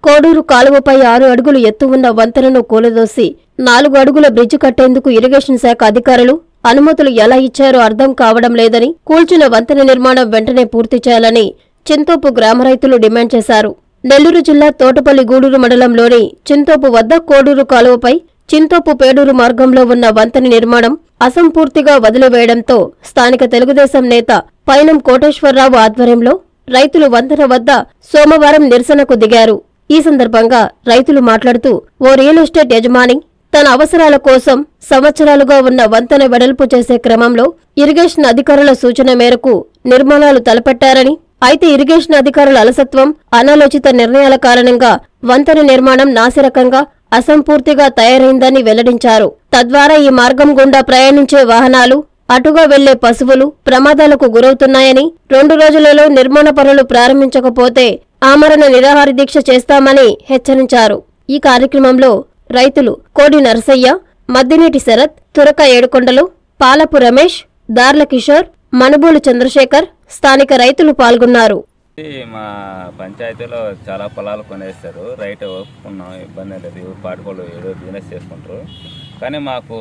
కోడూరు కాలువపై ఆరు అడుగులు ఎత్తు ఉన్న వంతెనను కూలదోసి నాలుగు అడుగుల బ్రిడ్జి కట్టేందుకు ఇరిగేషన్ శాఖ అధికారులు అనుమతులు ఎలా ఇచ్చారో అర్థం కావడం లేదని కూల్చిన వంతెన నిర్మాణం వెంటనే పూర్తి చేయాలని చింతోపు గ్రామ రైతులు డిమాండ్ చేశారు నెల్లూరు జిల్లా తోటపల్లి గూడూరు మండలంలోని చింతోపు వద్ద కోడూరు కాలువపై చింతోపు పేడూరు మార్గంలో ఉన్న వంతెన నిర్మాణం అసంపూర్తిగా వదిలివేయడంతో స్థానిక తెలుగుదేశం నేత పైనం కోటేశ్వరరావు ఆధ్వర్యంలో రైతులు వంతెన వద్ద సోమవారం నిరసనకు దిగారు ఈ సందర్భంగా రైతులు మాట్లాడుతూ ఓ రియల్ ఎస్టేట్ యజమాని తన అవసరాల కోసం సంవత్సరాలుగా ఉన్న వంతెన వెడల్పు చేసే క్రమంలో ఇరిగేషన్ అధికారుల సూచన మేరకు నిర్మాణాలు తలపెట్టారని అయితే ఇరిగేషన్ అధికారుల అలసత్వం అనాలోచిత నిర్ణయాల కారణంగా వంతెన నిర్మాణం నాసిరకంగా అసంపూర్తిగా తయారైందని వెల్లడించారు తద్వారా ఈ మార్గం గుండా ప్రయాణించే వాహనాలు అటుగా వెళ్లే పశువులు ప్రమాదాలకు గురవుతున్నాయని రెండు రోజులలో నిర్మాణ పనులు ప్రారంభించకపోతే ఆమరణ నిరాహార దీక్ష చేస్తామని హెచ్చరించారు ఈ కార్యక్రమంలో రైతులు కోడి నరసయ్య మద్దినేటి శరత్ తురక ఏడుకొండలు పాలపు రమేష్ దార్ల కిషోర్ మనుబోలు చంద్రశేఖర్ స్థానిక రైతులు పాల్గొన్నారు ఇది మా పంచాయతీలో చాలా పొలాలు కొనేస్తారు రైట్ ఒప్పుకున్నాం ఇబ్బంది లేదు ఎవరు పాటుకోళ్ళు ఏదో బిజినెస్ చేసుకుంటారు కానీ మాకు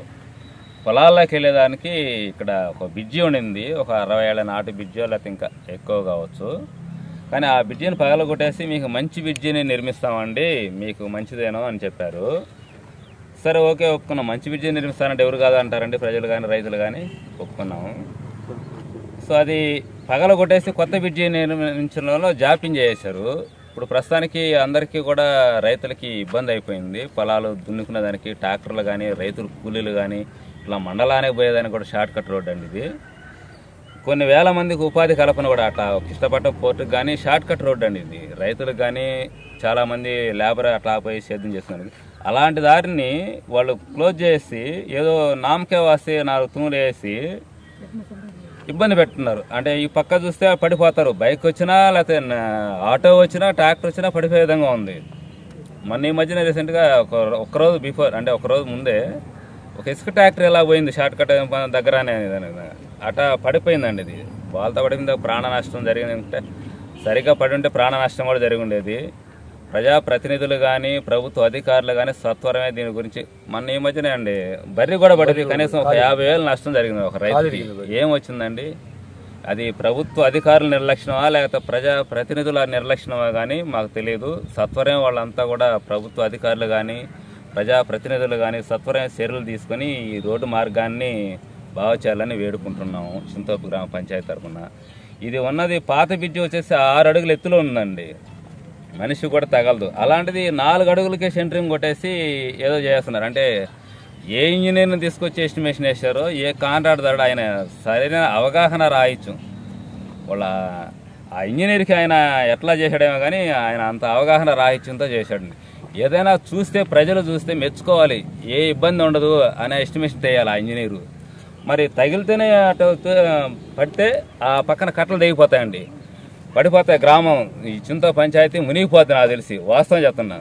పొలాల్లోకి వెళ్ళేదానికి ఇక్కడ ఒక బిజ్జి ఉండింది ఒక అరవై ఏళ్ళ నాటి బిజ్జో లేకపోతే ఇంకా ఎక్కువ కావచ్చు కానీ ఆ బిజ్జిని పగలగొట్టేసి మీకు మంచి బిజ్జిని నిర్మిస్తామండి మీకు మంచిదేనో అని చెప్పారు సరే ఓకే ఒప్పుకున్నాం మంచి బిజ్జిని నిర్మిస్తానంటే ఎవరు కాదు అంటారండి ప్రజలు కానీ రైతులు కానీ ఒప్పుకున్నాము సో అది పగల కొట్టేసి కొత్త బ్రిడ్జి నిర్మించడంలో జాప్యం చేశారు ఇప్పుడు ప్రస్తుతానికి అందరికీ కూడా రైతులకి ఇబ్బంది అయిపోయింది పొలాలు దున్నుకునే దానికి ట్రాక్టర్లు కానీ రైతులు కూలీలు కానీ ఇట్లా మండలానికి పోయేదానికి కూడా షార్ట్ కట్ రోడ్ అండి ఇది కొన్ని వేల మందికి ఉపాధి కల్పన కూడా అట్లా కిష్టపట్ట పోర్టుకు కానీ షార్ట్ కట్ రోడ్ అండి ఇది రైతులకు కానీ చాలామంది లేబర్ అట్లా పోయి సేద్యం చేస్తున్నారు అలాంటి దారిని వాళ్ళు క్లోజ్ చేసి ఏదో నామకే వాసి నాలుగు తూములు వేసి ఇబ్బంది పెట్టున్నారు అంటే ఈ పక్క చూస్తే పడిపోతారు బైక్ వచ్చినా లేకపోతే నా- ఆటో వచ్చినా ట్రాక్టర్ వచ్చినా పడిపోయే విధంగా ఉంది మొన్న ఈ మధ్యన రీసెంట్గా ఒక ఒక్కరోజు బిఫోర్ అంటే ఒక రోజు ముందే ఒక ఇసుక ట్రాక్టర్ ఎలా పోయింది షార్ట్ కట్ దగ్గరనే అట పడిపోయిందండి ఇది వాళ్ళతో పడింది ప్రాణ నష్టం జరిగింది అంటే సరిగ్గా పడి ఉంటే ప్రాణ నష్టం కూడా జరిగి ఉండేది ప్రజాప్రతినిధులు కానీ ప్రభుత్వ అధికారులు కానీ సత్వరమే దీని గురించి మొన్న ఈ మధ్యనే అండి బర్రి కూడా పడింది కనీసం ఒక యాభై వేలు నష్టం జరిగింది ఒక రైతుకి ఏం వచ్చిందండి అది ప్రభుత్వ అధికారుల నిర్లక్ష్యమా లేకపోతే ప్రజా ప్రతినిధుల నిర్లక్ష్యమా కానీ మాకు తెలియదు సత్వరం వాళ్ళంతా కూడా ప్రభుత్వ అధికారులు కానీ ప్రజా ప్రతినిధులు కానీ సత్వరం చర్యలు తీసుకొని ఈ రోడ్డు మార్గాన్ని బాగు చేయాలని వేడుకుంటున్నాము చింతోపు గ్రామ పంచాయతీ తరఫున ఇది ఉన్నది పాత బ్రిడ్జి వచ్చేసి ఆరు అడుగుల ఎత్తులో ఉందండి మనిషి కూడా తగలదు అలాంటిది నాలుగు అడుగులకే సెంటరింగ్ కొట్టేసి ఏదో చేస్తున్నారు అంటే ఏ ఇంజనీర్ని తీసుకొచ్చి ఎస్టిమేషన్ వేశారో ఏ కాంట్రాక్టర్ ఆయన సరైన అవగాహన రాయొచ్చు వాళ్ళ ఆ ఇంజనీర్కి ఆయన ఎట్లా చేశాడేమో కానీ ఆయన అంత అవగాహన రాహిత్యంతో చేశాడు ఏదైనా చూస్తే ప్రజలు చూస్తే మెచ్చుకోవాలి ఏ ఇబ్బంది ఉండదు అనే ఎస్టిమేషన్ చేయాలి ఆ ఇంజనీరు మరి తగిలితేనే అటు పడితే ఆ పక్కన కట్టలు దిగిపోతాయండి పడిపోతాయి గ్రామం ఈ చింత పంచాయతీ మునిగిపోతుంది నాకు తెలిసి వాస్తవం చెప్తున్నా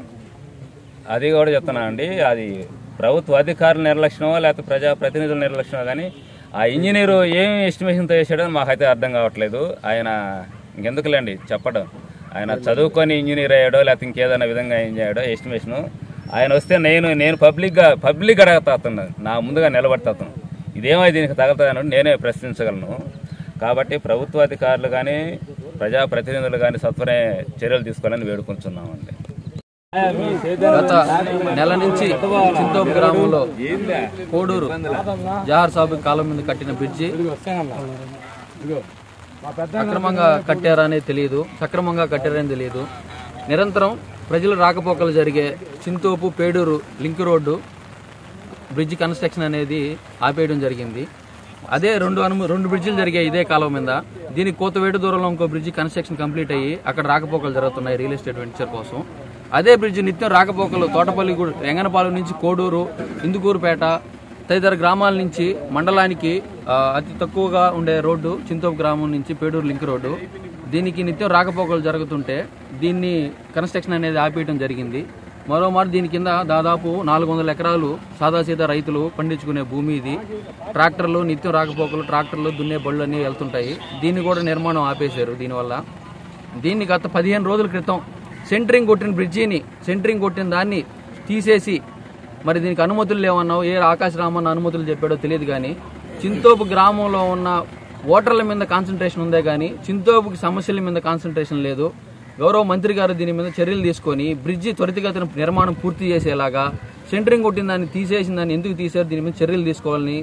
అది కూడా చెప్తున్నా అండి అది ప్రభుత్వ అధికారుల నిర్లక్ష్యమో లేకపోతే ప్రజా ప్రతినిధుల నిర్లక్ష్యమో కానీ ఆ ఇంజనీరు ఏం ఎస్టిమేషన్తో చేశాడో మాకైతే అర్థం కావట్లేదు ఆయన ఇంకెందుకులేండి చెప్పడం ఆయన చదువుకొని ఇంజనీర్ అయ్యాడో లేకపోతే ఇంకేదైనా విధంగా ఏం చేయడో ఎస్టిమేషను ఆయన వస్తే నేను నేను పబ్లిక్గా పబ్లిక్ అడగతాను నా ముందుగా నిలబడతాను ఇదేమో దీనికి తగలుతుందని నేనే ప్రశ్నించగలను కాబట్టి ప్రభుత్వ అధికారులు కానీ ప్రజాప్రతినిధులు కానీ సత్వరే చర్యలు తీసుకోవాలని వేడుకుంటున్నామండి గత నెల నుంచి చింతోపు గ్రామంలో కోడూరు జహార్ సాబు కాలం మీద కట్టిన బ్రిడ్జి అక్రమంగా కట్టారా అనేది తెలియదు సక్రమంగా కట్టారని తెలియదు నిరంతరం ప్రజలు రాకపోకలు జరిగే Chintopu Peduru link road bridge construction అనేది ఆపేయడం జరిగింది అదే రెండు అను రెండు బ్రిడ్జిలు జరిగాయి ఇదే కాలం మీద దీనికి కోతవేటు దూరంలో ఇంకో బ్రిడ్జి కన్స్ట్రక్షన్ కంప్లీట్ అయ్యి అక్కడ రాకపోకలు జరుగుతున్నాయి రియల్ ఎస్టేట్ వెంచర్ కోసం అదే బ్రిడ్జి నిత్యం రాకపోకలు తోటపల్లి కూడా ఎంగనపాలెం నుంచి కోడూరు ఇందుకూరుపేట తదితర గ్రామాల నుంచి మండలానికి ఆ, అతి తక్కువగా ఉండే రోడ్డు చింతోపు గ్రామం నుంచి పేడూరు లింక్ రోడ్డు దీనికి నిత్యం రాకపోకలు జరుగుతుంటే దీన్ని కన్స్ట్రక్షన్ అనేది ఆపేయడం జరిగింది మరోమారు దీని కింద దాదాపు నాలుగు వందల ఎకరాలు సాదాసీదా రైతులు పండించుకునే భూమి ఇది ట్రాక్టర్లు నిత్యం రాకపోకలు ట్రాక్టర్లు దున్నే బళ్ళు అన్నీ వెళ్తుంటాయి దీన్ని కూడా నిర్మాణం ఆపేశారు దీనివల్ల దీన్ని గత పదిహేను రోజుల క్రితం సెంటరింగ్ కొట్టిన బ్రిడ్జిని సెంటరింగ్ కొట్టిన దాన్ని తీసేసి మరి దీనికి అనుమతులు లేవన్నావు ఏ ఆకాశ రామన్న అనుమతులు చెప్పాడో తెలియదు కానీ చింతోపు గ్రామంలో ఉన్న ఓటర్ల మీద కాన్సన్ట్రేషన్ ఉందే కానీ చింతోపుకి సమస్యల మీద కాన్సన్ట్రేషన్ లేదు గౌరవ మంత్రి గారు దీని మీద చర్యలు తీసుకొని బ్రిడ్జి త్వరితగతిన నిర్మాణం పూర్తి చేసేలాగా సెంటరింగ్ కొట్టిన దాన్ని తీసేసిన దాన్ని ఎందుకు తీసారు దీని మీద చర్యలు తీసుకోవాలని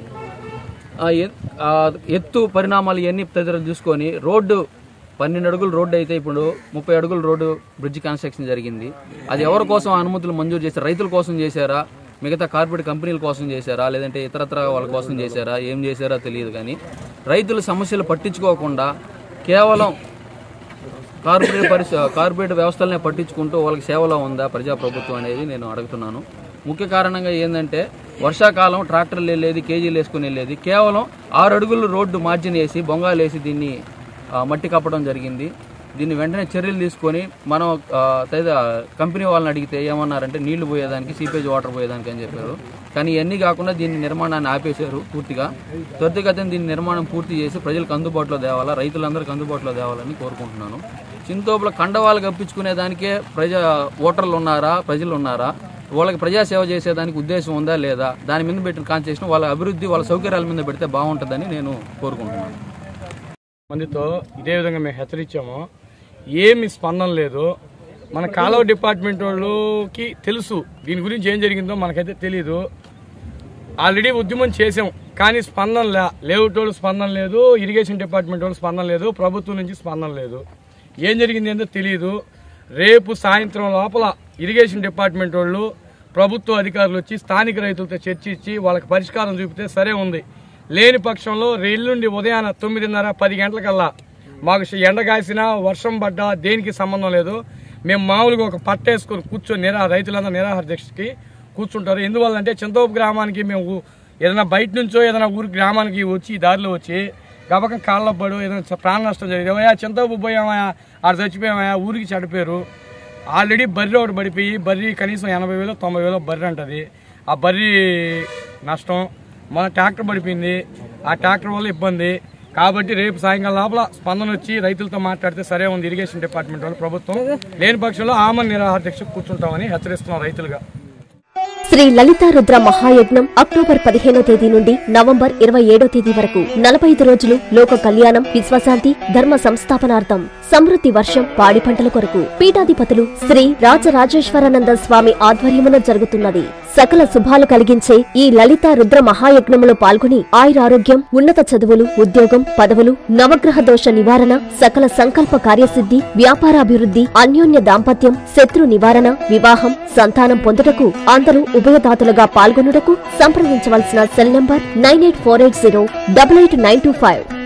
ఆ ఎ- ఆ ఎత్తు పరిణామాలు ఇవన్నీ తదితరులు చూసుకొని రోడ్డు పన్నెండు అడుగులు రోడ్డు అయితే ఇప్పుడు ముప్పై అడుగుల రోడ్డు బ్రిడ్జ్ కన్స్ట్రక్షన్ జరిగింది అది ఎవరి కోసం ఆ అనుమతులు మంజూరు చేశారు రైతుల కోసం చేశారా మిగతా కార్పొరేట్ కంపెనీల కోసం చేశారా లేదంటే ఇతరత్ర వాళ్ళ కోసం చేశారా ఏం చేశారా తెలియదు కానీ రైతుల సమస్యలు పట్టించుకోకుండా కేవలం కార్పొరేట్ పరిస్థ కార్పొరేట్ వ్యవస్థలనే పట్టించుకుంటూ వాళ్ళకి సేవలో ఉందా ప్రజాప్రభుత్వం అనేది నేను అడుగుతున్నాను ముఖ్య కారణంగా ఏంటంటే వర్షాకాలం ట్రాక్టర్లు వెళ్ళేది కేజీలు వేసుకుని వెళ్ళేది కేవలం ఆరు అడుగులు రోడ్డు మార్జిన్ వేసి బొంగాలు వేసి దీన్ని ఆ, మట్టి కప్పడం జరిగింది దీన్ని వెంటనే చర్యలు తీసుకొని మనం ఆ, తదితర కంపెనీ వాళ్ళని అడిగితే ఏమన్నారంటే నీళ్లు పోయేదానికి సీపేజ్ వాటర్ పోయేదానికి అని చెప్పారు కానీ ఇవన్నీ కాకుండా దీని నిర్మాణాన్ని ఆపేశారు పూర్తిగా త్వరితగతిన దీని నిర్మాణం పూర్తి చేసి ప్రజలకు అందుబాటులో తేవాలా రైతులందరికీ అందుబాటులో తేవాలని కోరుకుంటున్నాను చింతోపుల కండవాళ్ళు కప్పించుకునే దానికే ప్రజా ఓటర్లు ఉన్నారా ప్రజలు ఉన్నారా వాళ్ళకి ప్రజాసేవ చేసేదానికి ఉద్దేశం ఉందా లేదా దాని మీద పెట్టిన కాన్సెషన్ వాళ్ళ అభివృద్ధి వాళ్ళ సౌకర్యాల మీద పెడితే బాగుంటుందని నేను కోరుకుంటున్నాను మందితో ఇదే విధంగా మేము హెచ్చరించాము ఏమి స్పందన లేదు మన కాలువ డిపార్ట్మెంట్ వాళ్ళకి తెలుసు దీని గురించి ఏం జరిగిందో మనకైతే తెలియదు ఆల్రెడీ ఉద్యమం చేసాం కానీ స్పందన లే లేఅవుట్ వాళ్ళు స్పందన లేదు ఇరిగేషన్ డిపార్ట్మెంట్ వాళ్ళు స్పందన లేదు ప్రభుత్వం నుంచి స్పందన లేదు ఏం జరిగింది ఏందో తెలియదు రేపు సాయంత్రం లోపల ఇరిగేషన్ డిపార్ట్మెంట్ వాళ్ళు ప్రభుత్వ అధికారులు వచ్చి స్థానిక రైతులతో చర్చించి వాళ్ళకి పరిష్కారం చూపితే సరే ఉంది లేని పక్షంలో ఎల్లుండి ఉదయాన తొమ్మిదిన్నర పది గంటలకల్లా మాకు ఎండ కాసినా వర్షం పడ్డా దేనికి సంబంధం లేదు మేము మామూలుగా ఒక పట్ట వేసుకొని కూర్చొని నిరా రైతులందరూ నిరాహార దీక్షకి కూర్చుంటారు ఎందువల్లంటే చింతోపు గ్రామానికి మేము ఊ- ఏదైనా బయట నుంచో ఏదైనా ఊరి గ్రామానికి వచ్చి ఈ దారిలో వచ్చి గబక కాళ్ళ పడు ఏదైనా చ- ప్రాణ నష్టం జరిగింది ఏమయ్యా చింతోపు పోయామయ్యా ఆడ చచ్చిపోయామయ్యా ఊరికి చెడిపోయారు ఆల్రెడీ బర్రె ఒకటి పడిపోయి బర్రి కనీసం ఎనభై వేలు తొంభై వేలు బర్రె అంటది ఆ బర్రి నష్టం మన ట్రాక్టర్ పడిపోయింది ఆ ట్రాక్టర్ వల్ల ఇబ్బంది కాబట్టి రేపు సాయంకాలం లోపల స్పందన వచ్చి రైతులతో మాట్లాడితే సరే ఉంది ఇరిగేషన్ డిపార్ట్మెంట్ వాళ్ళు ప్రభుత్వం లేని పక్షంలో ఆమన్ నిరాహార దీక్ష కూర్చుంటామని హెచ్చరిస్తున్నాం రైతులుగా శ్రీ లలితా రుద్ర మహాయజ్ఞం అక్టోబర్ పదిహేనో తేదీ నుండి నవంబర్ ఇరవై ఏడో తేదీ వరకు నలభై ఐదు రోజులు లోక కళ్యాణం విశ్వశాంతి ధర్మ సంస్థాపనార్థం సమృద్ధి వర్షం పాడి పంటల కొరకు పీఠాధిపతులు శ్రీ రాజరాజేశ్వరానంద స్వామి ఆధ్వర్యమున జరుగుతున్నది సకల శుభాలు కలిగించే ఈ లలితా రుద్ర మహాయజ్ఞములో పాల్గొని ఆయురారోగ్యం ఉన్నత చదువులు ఉద్యోగం పదవులు నవగ్రహ దోష నివారణ సకల సంకల్ప కార్యసిద్ధి వ్యాపారాభివృద్ధి అన్యోన్య దాంపత్యం శత్రు నివారణ వివాహం సంతానం పొందుటకు అందరూ ఉభయదాతలుగా పాల్గొనుటకు సంప్రదించవలసిన cell number nine eight four eight zero double eight nine two five